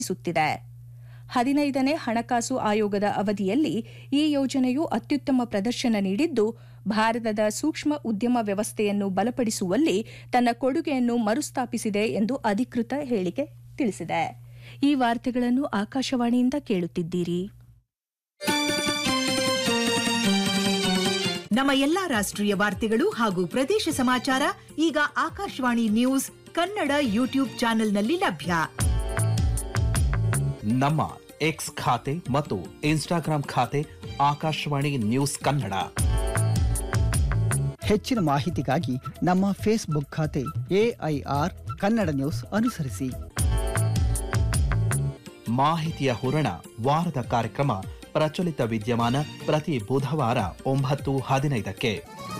ಸುತ್ತಿದೆ ಹದಿನೈದನೇ ಹಣಕಾಸು ಆಯೋಗದ ಅವಧಿಯಲ್ಲಿ ಈ ಯೋಜನೆಯು ಅತ್ಯುತ್ತಮ ಪ್ರದರ್ಶನ ನೀಡಿದ್ದು ಭಾರತದ ಸೂಕ್ಷ್ಮ ಉದ್ಯಮ ವ್ಯವಸ್ಥೆಯನ್ನು ಬಲಪಡಿಸುವಲ್ಲಿ ತನ್ನ ಕೊಡುಗೆಯನ್ನು ಮರುಸ್ಥಾಪಿಸಿದೆ ಎಂದು ಅಧಿಕೃತ ಹೇಳಿಕೆ ತಿಳಿಸಿದೆ ಈ ವಾರ್ತೆಗಳನ್ನು ಆಕಾಶವಾಣಿಯಿಂದ ಕೇಳುತ್ತಿದ್ದೀರಿ ನಮ್ಮ ಎಲ್ಲಾ ರಾಷ್ಟ್ರೀಯ ವಾರ್ತೆಗಳು ಹಾಗೂ ಪ್ರದೇಶ ಸಮಾಚಾರ ಈಗ ಆಕಾಶವಾಣಿ ನ್ಯೂಸ್ ಕನ್ನಡ ಯೂಟ್ಯೂಬ್ ಚಾನೆಲ್ನಲ್ಲಿ ಲಭ್ಯ ನಮ್ಮ ಎಕ್ಸ್ ಖಾತೆ ಮತ್ತು ಇನ್ಸ್ಟಾಗ್ರಾಂ ಖಾತೆ ಆಕಾಶವಾಣಿ ನ್ಯೂಸ್ ಕನ್ನಡ ಹೆಚ್ಚಿನ ಮಾಹಿತಿಗಾಗಿ ನಮ್ಮ ಫೇಸ್ಬುಕ್ ಖಾತೆ ಎಐಆರ್ ಕನ್ನಡ ನ್ಯೂಸ್ ಅನುಸರಿಸಿ ಮಾಹಿತಿಯ ಹೂರಣ ವಾರದ ಕಾರ್ಯಕ್ರಮ ಪ್ರಚಲಿತ ವಿದ್ಯಮಾನ ಪ್ರತಿ ಬುಧವಾರ ಒಂಬತ್ತು ಹದಿನೈದಕ್ಕೆ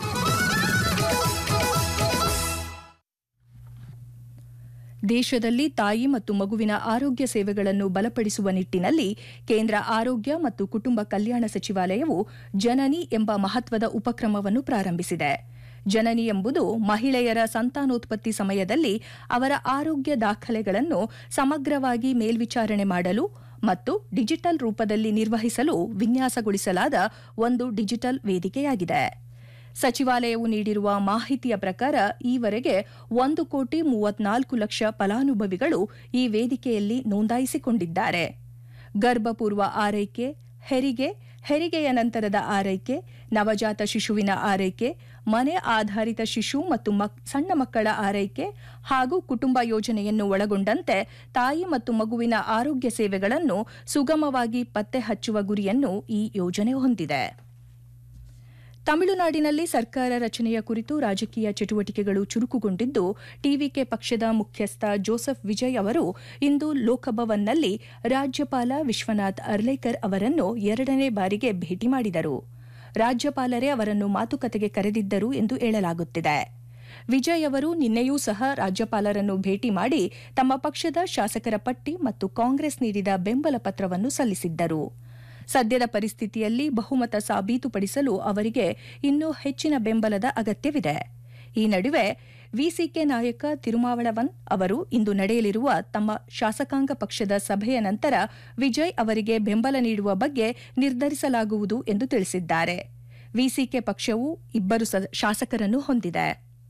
ದೇಶದಲ್ಲಿ ತಾಯಿ ಮತ್ತು ಮಗುವಿನ ಆರೋಗ್ಯ ಸೇವೆಗಳನ್ನು ಬಲಪಡಿಸುವ ನಿಟ್ಟಿನಲ್ಲಿ ಕೇಂದ್ರ ಆರೋಗ್ಯ ಮತ್ತು ಕುಟುಂಬ ಕಲ್ಯಾಣ ಸಚಿವಾಲಯವು ಜನನಿ ಎಂಬ ಮಹತ್ವದ ಉಪಕ್ರಮವನ್ನು ಪ್ರಾರಂಭಿಸಿದೆ ಜನನಿ ಎಂಬುದು ಮಹಿಳೆಯರ ಸಂತಾನೋತ್ಪತ್ತಿ ಸಮಯದಲ್ಲಿ ಅವರ ಆರೋಗ್ಯ ದಾಖಲೆಗಳನ್ನು ಸಮಗ್ರವಾಗಿ ಮೇಲ್ವಿಚಾರಣೆ ಮಾಡಲು ಮತ್ತು ಡಿಜಿಟಲ್ ರೂಪದಲ್ಲಿ ನಿರ್ವಹಿಸಲು ವಿನ್ಯಾಸಗೊಳಿಸಲಾದ ಒಂದು ಡಿಜಿಟಲ್ ವೇದಿಕೆಯಾಗಿದೆ ಸಚಿವಾಲಯವು ನೀಡಿರುವ ಮಾಹಿತಿಯ ಪ್ರಕಾರ ಈವರೆಗೆ ಒಂದು ಕೋಟಿ ಮೂವತ್ನಾಲ್ಕು ಲಕ್ಷ ಫಲಾನುಭವಿಗಳು ಈ ವೇದಿಕೆಯಲ್ಲಿ ನೋಂದಾಯಿಸಿಕೊಂಡಿದ್ದಾರೆ ಗರ್ಭಪೂರ್ವ ಆರೈಕೆ ಹೆರಿಗೆ ಹೆರಿಗೆಯ ನಂತರದ ಆರೈಕೆ ನವಜಾತ ಶಿಶುವಿನ ಆರೈಕೆ ಮನೆ ಆಧಾರಿತ ಶಿಶು ಮತ್ತು ಮಕ್- ಸಣ್ಣ ಮಕ್ಕಳ ಆರೈಕೆ ಹಾಗೂ ಕುಟುಂಬ ಯೋಜನೆಯನ್ನು ಒಳಗೊಂಡಂತೆ ತಾಯಿ ಮತ್ತು ಮಗುವಿನ ಆರೋಗ್ಯ ಸೇವೆಗಳನ್ನು ಸುಗಮವಾಗಿ ಪತ್ತೆ ಹಚ್ಚುವ ಗುರಿಯನ್ನು ಈ ಯೋಜನೆ ಹೊಂದಿದೆ ತಮಿಳುನಾಡಿನಲ್ಲಿ ಸರ್ಕಾರ ರಚನೆಯ ಕುರಿತು ರಾಜಕೀಯ ಚಟುವಟಿಕೆಗಳು ಚುರುಕುಗೊಂಡಿದ್ದು ಟಿವಿಕೆ ಪಕ್ಷದ ಮುಖ್ಯಸ್ಥ ಜೋಸೆಫ್ ವಿಜಯ್ ಅವರು ಇಂದು ಲೋಕಭವನ್ನಲ್ಲಿ ರಾಜ್ಯಪಾಲ ವಿಶ್ವನಾಥ್ ಅರ್ಲೇಕರ್ ಅವರನ್ನು ಎರಡನೇ ಬಾರಿಗೆ ಭೇಟಿ ಮಾಡಿದರು ರಾಜ್ಯಪಾಲರೇ ಅವರನ್ನು ಮಾತುಕತೆಗೆ ಕರೆದಿದ್ದರು ಎಂದು ಹೇಳಲಾಗುತ್ತಿದೆ ವಿಜಯ್ ಅವರು ನಿನ್ನೆಯೂ ಸಹ ರಾಜ್ಯಪಾಲರನ್ನು ಭೇಟಿ ಮಾಡಿ ತಮ್ಮ ಪಕ್ಷದ ಶಾಸಕರ ಪಟ್ಟಿ ಮತ್ತು ಕಾಂಗ್ರೆಸ್ ನೀಡಿದ ಬೆಂಬಲ ಪತ್ರವನ್ನು ಸಲ್ಲಿಸಿದ್ದರು ಸದ್ಯದ ಪರಿಸ್ಥಿತಿಯಲ್ಲಿ ಬಹುಮತ ಸಾಬೀತುಪಡಿಸಲು ಅವರಿಗೆ ಇನ್ನೂ ಹೆಚ್ಚಿನ ಬೆಂಬಲದ ಅಗತ್ಯವಿದೆ ಈ ನಡುವೆ ವಿಸಿಕೆ ನಾಯಕ ತಿರುಮಾವಳವನ್ ಅವರು ಇಂದು ನಡೆಯಲಿರುವ ತಮ್ಮ ಶಾಸಕಾಂಗ ಪಕ್ಷದ ಸಭೆಯ ನಂತರ ವಿಜಯ್ ಅವರಿಗೆ ಬೆಂಬಲ ನೀಡುವ ಬಗ್ಗೆ ನಿರ್ಧರಿಸಲಾಗುವುದು ಎಂದು ತಿಳಿಸಿದ್ದಾರೆ ವಿಸಿಕೆ ಪಕ್ಷವು ಇಬ್ಬರು ಸ- ಶಾಸಕರನ್ನು ಹೊಂದಿದೆ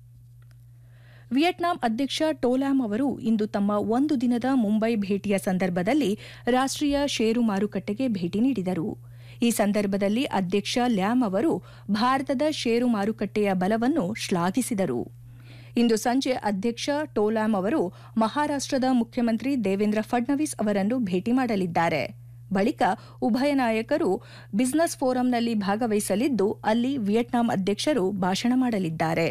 ವಿಯೆಟ್ನಾಂ ಅಧ್ಯಕ್ಷ ಟೋಲಾಮ್ ಅವರು ಇಂದು ತಮ್ಮ ಒಂದು ದಿನದ ಮುಂಬೈ ಭೇಟಿಯ ಸಂದರ್ಭದಲ್ಲಿ ರಾಷ್ಟ್ರೀಯ ಷೇರು ಮಾರುಕಟ್ಟೆಗೆ ಭೇಟಿ ನೀಡಿದರು ಈ ಸಂದರ್ಭದಲ್ಲಿ ಅಧ್ಯಕ್ಷ ಲ್ಯಾಮ್ ಅವರು ಭಾರತದ ಷೇರು ಮಾರುಕಟ್ಟೆಯ ಬಲವನ್ನು ಶ್ಲಾಘಿಸಿದರು ಇಂದು ಸಂಜೆ ಅಧ್ಯಕ್ಷ ಟೋಲಾಮ್ ಅವರು ಮಹಾರಾಷ್ಟ್ರದ ಮುಖ್ಯಮಂತ್ರಿ ದೇವೇಂದ್ರ ಫಡ್ನವೀಸ್ ಅವರನ್ನು ಭೇಟಿ ಮಾಡಲಿದ್ದಾರೆ ಬಳಿಕ ಉಭಯ ನಾಯಕರು ಬಿಸಿನೆಸ್ ಫೋರಂನಲ್ಲಿ ಭಾಗವಹಿಸಲಿದ್ದು ಅಲ್ಲಿ ವಿಯೆಟ್ನಾಂ ಅಧ್ಯಕ್ಷರು ಭಾಷಣ ಮಾಡಲಿದ್ದಾರೆ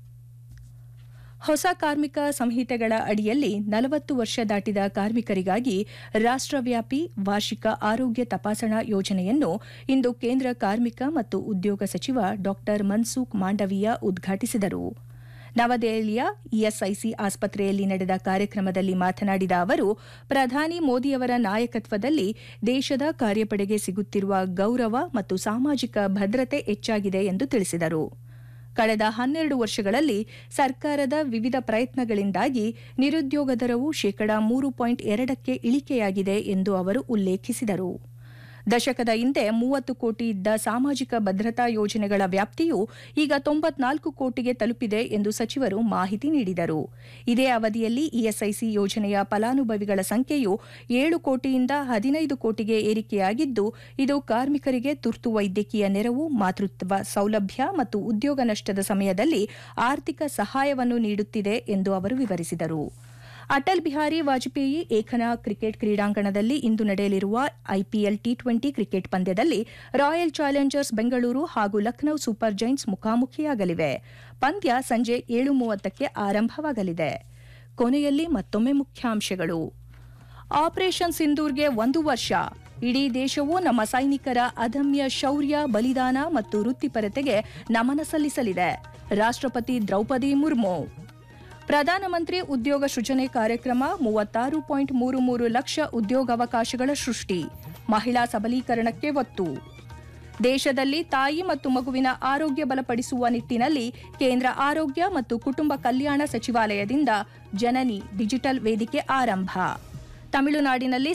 ಹೊಸ ಕಾರ್ಮಿಕ ಸಂಹಿತೆಗಳ ಅಡಿಯಲ್ಲಿ ನಲವತ್ತು ವರ್ಷ ದಾಟಿದ ಕಾರ್ಮಿಕರಿಗಾಗಿ ರಾಷ್ಟ್ರವ್ಯಾಪಿ ವಾರ್ಷಿಕ ಆರೋಗ್ಯ ತಪಾಸಣಾ ಯೋಜನೆಯನ್ನು ಇಂದು ಕೇಂದ್ರ ಕಾರ್ಮಿಕ ಮತ್ತು ಉದ್ಯೋಗ ಸಚಿವ ಡಾ ಮನ್ಸುಖ್ ಮಾಂಡವೀಯ ಉದ್ಘಾಟಿಸಿದರು ನವದೆಹಲಿಯ ಇಎಸ್ಐಸಿ ಆಸ್ಪತ್ರೆಯಲ್ಲಿ ನಡೆದ ಕಾರ್ಯಕ್ರಮದಲ್ಲಿ ಮಾತನಾಡಿದ ಅವರು ಪ್ರಧಾನಿ ಮೋದಿಯವರ ನಾಯಕತ್ವದಲ್ಲಿ ದೇಶದ ಕಾರ್ಯಪಡೆಗೆ ಸಿಗುತ್ತಿರುವ ಗೌರವ ಮತ್ತು ಸಾಮಾಜಿಕ ಭದ್ರತೆ ಹೆಚ್ಚಾಗಿದೆ ಎಂದು ತಿಳಿಸಿದರು ಕಳೆದ ಹನ್ನೆರಡು ವರ್ಷಗಳಲ್ಲಿ ಸರ್ಕಾರದ ವಿವಿಧ ಪ್ರಯತ್ನಗಳಿಂದಾಗಿ ನಿರುದ್ಯೋಗ ದರವು ಶೇಕಡಾ ಮೂರು ಪಾಯಿಂಟ್ ಎರಡಕ್ಕೆ ಇಳಿಕೆಯಾಗಿದೆ ಎಂದು ಅವರು ಉಲ್ಲೇಖಿಸಿದರು ದಶಕದ ಹಿಂದೆ ಮೂವತ್ತು ಕೋಟಿ ಇದ್ದ ಸಾಮಾಜಿಕ ಭದ್ರತಾ ಯೋಜನೆಗಳ ವ್ಯಾಪ್ತಿಯು ಈಗ ತೊಂಬತ್ನಾಲ್ಕು ಕೋಟಿಗೆ ತಲುಪಿದೆ ಎಂದು ಸಚಿವರು ಮಾಹಿತಿ ನೀಡಿದರು ಇದೇ ಅವಧಿಯಲ್ಲಿ ಇಎಸ್ಐಸಿ ಯೋಜನೆಯ ಫಲಾನುಭವಿಗಳ ಸಂಖ್ಯೆಯು ಏಳು ಕೋಟಿಯಿಂದ ಹದಿನೈದು ಕೋಟಿಗೆ ಏರಿಕೆಯಾಗಿದ್ದು ಇದು ಕಾರ್ಮಿಕರಿಗೆ ತುರ್ತು ವೈದ್ಯಕೀಯ ನೆರವು ಮಾತೃತ್ವ ಸೌಲಭ್ಯ ಮತ್ತು ಉದ್ಯೋಗ ನಷ್ಟದ ಸಮಯದಲ್ಲಿ ಆರ್ಥಿಕ ಸಹಾಯವನ್ನು ನೀಡುತ್ತಿದೆ ಎಂದು ಅವರು ವಿವರಿಸಿದರು ಅಟಲ್ ಬಿಹಾರಿ ವಾಜಪೇಯಿ ಏಕನಾ ಕ್ರಿಕೆಟ್ ಕ್ರೀಡಾಂಗಣದಲ್ಲಿ ಇಂದು ನಡೆಯಲಿರುವ ಐಪಿಎಲ್ ಟಿ ಟ್ವೆಂಟಿ ಕ್ರಿಕೆಟ್ ಪಂದ್ಯದಲ್ಲಿ ರಾಯಲ್ ಚಾಲೆಂಜರ್ಸ್ ಬೆಂಗಳೂರು ಹಾಗೂ ಲಖನೌ ಸೂಪರ್ ಜೈಂಟ್ಸ್ ಮುಖಾಮುಖಿಯಾಗಲಿವೆ ಪಂದ್ಯ ಸಂಜೆ ಏಳು ಮೂವತ್ತಕ್ಕೆ ಆರಂಭವಾಗಲಿದೆ ಕೊನೆಯಲ್ಲಿ ಮತ್ತೊಮ್ಮೆ ಮುಖ್ಯಾಂಶಗಳು ಆಪರೇಷನ್ ಸಿಂಧೂರ್ಗೆ ಒಂದು ವರ್ಷ ಇಡೀ ದೇಶವು ನಮ್ಮ ಸೈನಿಕರ ಅದಮ್ಯ ಶೌರ್ಯ ಬಲಿದಾನ ಮತ್ತು ವೃತ್ತಿಪರತೆಗೆ ನಮನ ಸಲ್ಲಿಸಲಿದೆ ರಾಷ್ಟ್ರಪತಿ ದ್ರೌಪದಿ ಮುರ್ಮು ಪ್ರಧಾನಮಂತ್ರಿ ಉದ್ಯೋಗ ಸೃಜನೆ ಕಾರ್ಯಕ್ರಮ ಮೂವತ್ತಾರು ಪಾಯಿಂಟ್ ಮೂರು ಮೂರು ಲಕ್ಷ ಉದ್ಯೋಗಾವಕಾಶಗಳ ಸೃಷ್ಟಿ ಮಹಿಳಾ ಸಬಲೀಕರಣಕ್ಕೆ ಒತ್ತು ದೇಶದಲ್ಲಿ ತಾಯಿ ಮತ್ತು ಮಗುವಿನ ಆರೋಗ್ಯ ಬಲಪಡಿಸುವ ನಿಟ್ಟಿನಲ್ಲಿ ಕೇಂದ್ರ ಆರೋಗ್ಯ ಮತ್ತು ಕುಟುಂಬ ಕಲ್ಯಾಣ ಸಚಿವಾಲಯದಿಂದ ಜನನಿ ಡಿಜಿಟಲ್ ವೇದಿಕೆ ಆರಂಭ ತಮಿಳುನಾಡಿನಲ್ಲಿ